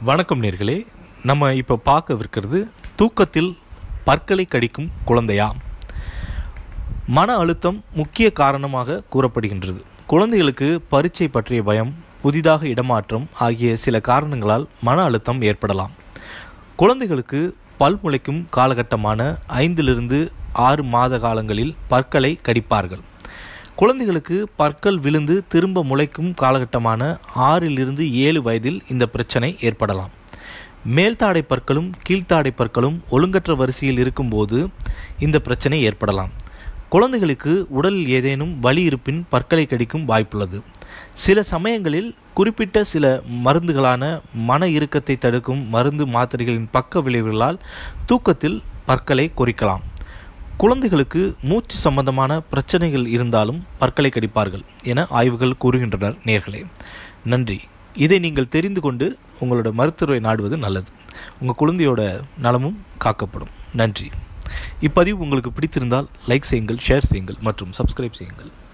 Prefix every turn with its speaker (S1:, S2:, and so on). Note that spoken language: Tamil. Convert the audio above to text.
S1: வணக்கம் நேர்களே நம்ம இப்போ பார்க்கவிருக்கிறது தூக்கத்தில் பற்களை கடிக்கும் குழந்தையா மன அழுத்தம் முக்கிய காரணமாக கூறப்படுகின்றது குழந்தைகளுக்கு பரீட்சை பற்றிய பயம் புதிதாக இடமாற்றம் ஆகிய சில காரணங்களால் மன அழுத்தம் ஏற்படலாம் குழந்தைகளுக்கு பல் முளைக்கும் காலகட்டமான ஐந்திலிருந்து ஆறு மாத காலங்களில் பற்களை கடிப்பார்கள் குழந்தைகளுக்கு பற்கள் விழுந்து திரும்ப முளைக்கும் காலகட்டமான ஆறிலிருந்து ஏழு வயதில் இந்த பிரச்சனை ஏற்படலாம் மேல்தாடை பற்களும் கீழ்த்தாடை பற்களும் ஒழுங்கற்ற வரிசையில் இருக்கும்போது இந்த பிரச்சனை ஏற்படலாம் குழந்தைகளுக்கு உடலில் ஏதேனும் வலி இருப்பின் பற்களை கடிக்கும் வாய்ப்புள்ளது சில சமயங்களில் குறிப்பிட்ட சில மருந்துகளான மன இறுக்கத்தை தடுக்கும் மருந்து மாத்திரைகளின் பக்க விளைவுகளால் தூக்கத்தில் பற்களை கொறிக்கலாம் குழந்தைகளுக்கு மூச்சு சம்பந்தமான பிரச்சனைகள் இருந்தாலும் பற்களை கடிப்பார்கள் என ஆய்வுகள் கூறுகின்றனர் நேர்களே நன்றி இதை நீங்கள் தெரிந்து கொண்டு உங்களோட மருத்துவரை நாடுவது நல்லது உங்கள் குழந்தையோட நலமும் காக்கப்படும் நன்றி இப்பதிவு உங்களுக்கு பிடித்திருந்தால் லைக் செய்யுங்கள் ஷேர் செய்யுங்கள் மற்றும் சப்ஸ்கிரைப் செய்யுங்கள்